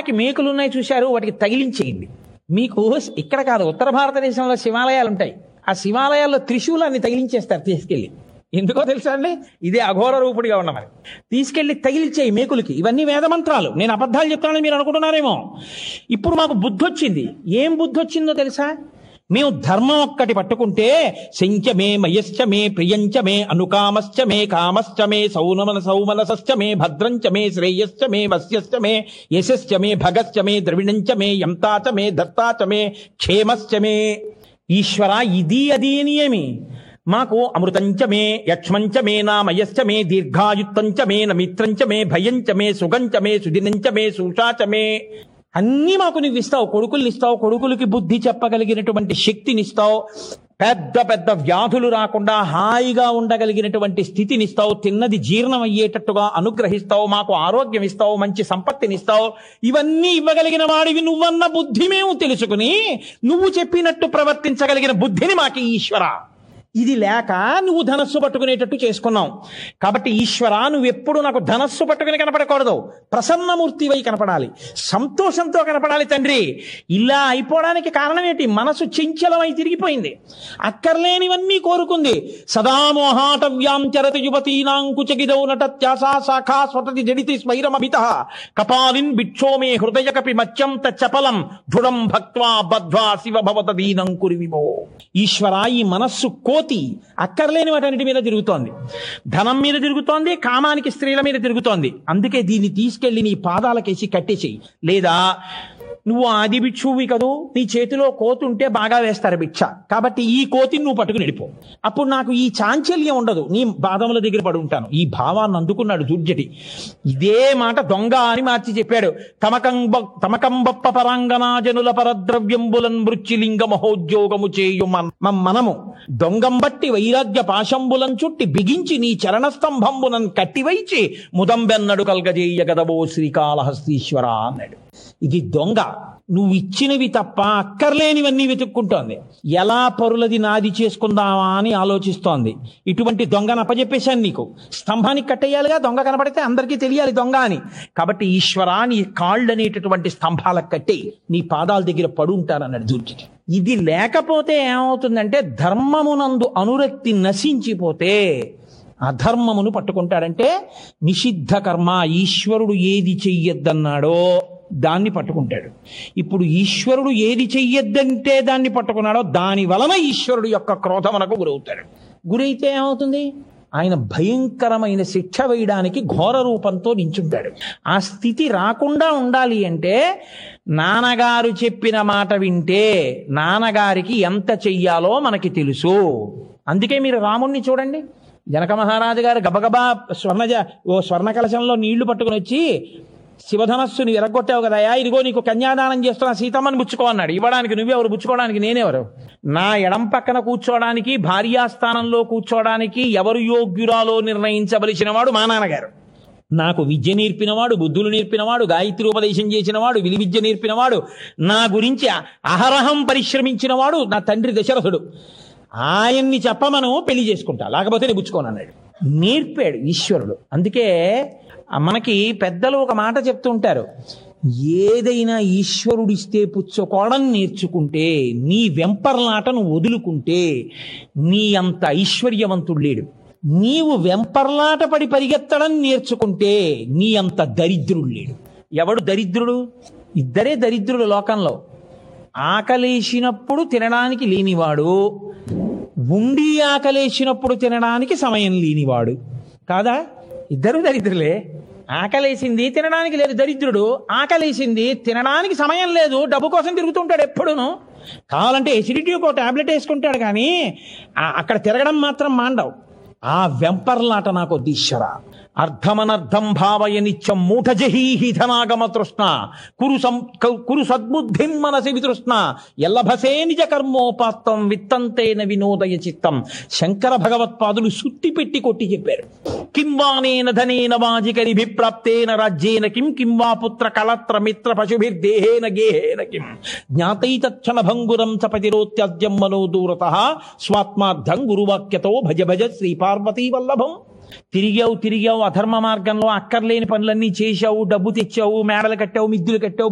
గోడకి మేకులు ఉన్నాయి చూశారు వాటికి తగిలించేయండి మీకు ఇక్కడ కాదు ఉత్తర భారతదేశంలో శివాలయాలు ఉంటాయి ఆ శివాలయాల్లో త్రిశూలాన్ని తగిలించేస్తారు తీసుకెళ్ళి ఎందుకో తెలుసా అండి ఇదే అఘోర రూపుడిగా ఉన్నమని తీసుకెళ్లి తగిలిచ్చేయి మేకులకి ఇవన్నీ వేదమంత్రాలు నేను అబద్ధాలు చెప్తానని మీరు అనుకుంటున్నారేమో ఇప్పుడు మాకు బుద్ధి వచ్చింది ఏం బుద్ధి వచ్చిందో తెలుసా మేము ధర్మం ఒక్కటి పట్టుకుంటే శంచ మే మయశ్చ మే ప్రియంచ మే అనుకామశ్చ మే కామశ్చ మే సౌనమన సౌమనసశ్చ మే భద్రంచ మే శ్రేయశ్చ మే వస్యశ్చ మే యశశ్చ మే భగశ్చ మే ద్రవిణంచ మే యంతాచ మే దత్తాచ మే క్షేమశ్చ మే ఈశ్వర ఇది అది అని ఏమి మాకు అమృతంచ మే యక్ష్మంచ మే నామయశ్చ మే దీర్ఘాయుత్తంచ మే నమిత్రంచ మే భయంచ మే సుగంచ మే సుదినంచ మే సూషాచ మే అన్నీ మాకు నువ్వు ఇస్తావు కొడుకుల్ని ఇస్తావు కొడుకులకి బుద్ధి చెప్పగలిగినటువంటి శక్తినిస్తావు పెద్ద పెద్ద వ్యాధులు రాకుండా హాయిగా ఉండగలిగినటువంటి స్థితినిస్తావు తిన్నది జీర్ణం అయ్యేటట్టుగా అనుగ్రహిస్తావు మాకు ఆరోగ్యం ఇస్తావు మంచి సంపత్తినిస్తావు ఇవన్నీ ఇవ్వగలిగిన వాడివి నువ్వన్న బుద్ధి మేము తెలుసుకుని నువ్వు చెప్పినట్టు ప్రవర్తించగలిగిన బుద్ధిని మాకు ఈశ్వర ఇది లేక నువ్వు ధనస్సు పట్టుకునేటట్టు చేసుకున్నావు కాబట్టి ఈశ్వర నువ్వు ఎప్పుడు నాకు ధనస్సు పట్టుకుని కనపడకూడదు ప్రసన్నమూర్తివై కనపడాలి సంతోషంతో కనపడాలి తండ్రి ఇలా అయిపోవడానికి కారణం ఏంటి మనసు చంచలమై తిరిగిపోయింది అక్కర్లేనివన్నీ కోరుకుంది సదామోహాటవ్యాం చరతి యువతీనాం కుచగిదౌ నటత్యాసా శాఖా స్వతతి జడితి స్మైరమభిత కపాలిన్ బిక్షో మే హృదయ కపి మత్యం చపలం దృఢం భక్త్వా బద్ధ్వా శివ భవత దీనం కురివిమో ఈశ్వర ఈ మనస్సు కోతి అక్కర్లేని వాటన్నిటి మీద తిరుగుతోంది ధనం మీద తిరుగుతోంది కామానికి స్త్రీల మీద తిరుగుతోంది అందుకే దీన్ని తీసుకెళ్లి నీ పాదాలకేసి కట్టేసేయి లేదా నువ్వు ఆది భిక్షువి కదూ నీ చేతిలో కోతి ఉంటే బాగా వేస్తారు భిక్ష కాబట్టి ఈ కోతిని నువ్వు పట్టుకుని వెళ్ళిపో అప్పుడు నాకు ఈ చాంచల్యం ఉండదు నీ పాదముల దగ్గర పడి ఉంటాను ఈ భావాన్ని అందుకున్నాడు దుర్జటి ఇదే మాట దొంగ అని మార్చి చెప్పాడు తమకంబ తమకంబప్ప పరాంగనాజనుల పరద్రవ్యంబులన్ మృత్యులింగ మహోద్యోగము చేయు మన- మ- మనము దొంగం బట్టి వైరాగ్య పాశంబులం చుట్టి బిగించి నీ చరణస్తంభంబునం కట్టివైచి ముదంబెన్నడు కల్గజేయ గదవో శ్రీకాళహస్తీశ్వర అన్నాడు ఇది దొంగ నువ్వు ఇచ్చినవి తప్ప అక్కర్లేనివన్నీ వెతుక్కుంటోంది ఎలా పరులది నాది చేసుకుందామా అని ఆలోచిస్తోంది ఇటువంటి దొంగను అప్పచెప్పేశాను నీకు స్తంభానికి కట్టేయాలిగా దొంగ కనపడితే అందరికీ తెలియాలి దొంగ అని కాబట్టి ఈశ్వరా నీ కాళ్ళు అనేటటువంటి స్తంభాలకు కట్టి నీ పాదాల దగ్గర పడు ఉంటానన్నాడు దుర్జటి ఇది లేకపోతే ఏమవుతుందంటే ధర్మమునందు అనురక్తి నశించిపోతే అధర్మమును పట్టుకుంటాడంటే నిషిద్ధ కర్మ ఈశ్వరుడు ఏది చెయ్యొద్దన్నాడో దాన్ని పట్టుకుంటాడు ఇప్పుడు ఈశ్వరుడు ఏది చెయ్యొద్దంటే దాన్ని పట్టుకున్నాడో దాని వలన ఈశ్వరుడు యొక్క క్రోధమునకు గురవుతాడు గురైతే ఏమవుతుంది ఆయన భయంకరమైన శిక్ష వేయడానికి ఘోర రూపంతో నించుంటాడు ఆ స్థితి రాకుండా ఉండాలి అంటే నాన్నగారు చెప్పిన మాట వింటే నాన్నగారికి ఎంత చెయ్యాలో మనకి తెలుసు అందుకే మీరు రాముణ్ణి చూడండి జనక మహారాజు గారు గబగబా స్వర్ణజ ఓ స్వర్ణ కలశంలో నీళ్లు పట్టుకుని వచ్చి శివధనస్సుని ఎరగొట్టావు కదయా ఇదిగో నీకు కన్యాదానం చేస్తున్నా సీతమ్మని బుచ్చుకో అన్నాడు ఇవ్వడానికి నువ్వెవరు బుచ్చుకోవడానికి నేనెవరు నా ఎడం పక్కన కూర్చోవడానికి భార్యాస్థానంలో కూర్చోవడానికి ఎవరు యోగ్యురాలో నిర్ణయించవలసిన వాడు మా నాన్నగారు నాకు విద్య నేర్పినవాడు బుద్ధులు నేర్పినవాడు గాయత్రి ఉపదేశం చేసినవాడు విలి విద్య నేర్పినవాడు నా గురించి అహరహం పరిశ్రమించినవాడు నా తండ్రి దశరథుడు ఆయన్ని చెప్పమను పెళ్లి చేసుకుంటా లేకపోతే నేను పుచ్చుకోను అన్నాడు నేర్పాడు ఈశ్వరుడు అందుకే మనకి పెద్దలు ఒక మాట చెప్తూ ఉంటారు ఏదైనా ఈశ్వరుడిస్తే పుచ్చుకోవడం నేర్చుకుంటే నీ వెంపర్లాటను వదులుకుంటే నీ అంత ఐశ్వర్యవంతుడు లేడు నీవు వెంపర్లాట పడి పరిగెత్తడం నేర్చుకుంటే నీ అంత దరిద్రుడు లేడు ఎవడు దరిద్రుడు ఇద్దరే దరిద్రులు లోకంలో ఆకలేసినప్పుడు తినడానికి లేనివాడు ఉండి ఆకలేసినప్పుడు తినడానికి సమయం లేనివాడు కాదా ఇద్దరు దరిద్రులే ఆకలేసింది తినడానికి లేదు దరిద్రుడు ఆకలేసింది తినడానికి సమయం లేదు డబ్బు కోసం తిరుగుతుంటాడు ఎప్పుడును కావాలంటే ఎసిడిటీ ఒక టాబ్లెట్ వేసుకుంటాడు కానీ ఆ- అక్కడ తిరగడం మాత్రం మాండవు ఆ వెంపర్లాట నాకు ఈశ్వర అర్థమనర్థం భావయ నిత్యం మూఢజహీహి ధనాగమ తృష్ణ కురు సం క- కురు సద్బుద్ధిం మనసి వితృష్ణ ఎల్లభసే నిజ కర్మోపాత్తం విత్తంతేన వినోదయ చిత్తం శంకర భగవత్పాదులు సుత్తి పెట్టి కొట్టి చెప్పారు కిం వానేన ధనేన వాజికరిభిప్రాప్తేన రాజ్యేన కిం కిం వా పుత్ర కళత్ర మిత్ర పశుభిర్దేహేన గేహేన కిం జ్ఞాతైతక్షణ భంగురం చపతిరోత్యజ్యం మనో దూరత స్వాత్మార్థం గురువాక్యతో భజ భజ శ్రీ పార్వతీ వల్లభం తిరిగావు తిరిగావు అధర్మ మార్గంలో అక్కర్లేని పనులన్నీ చేశావు డబ్బు తెచ్చావు మేడలు కట్టావు మిద్దులు కట్టావు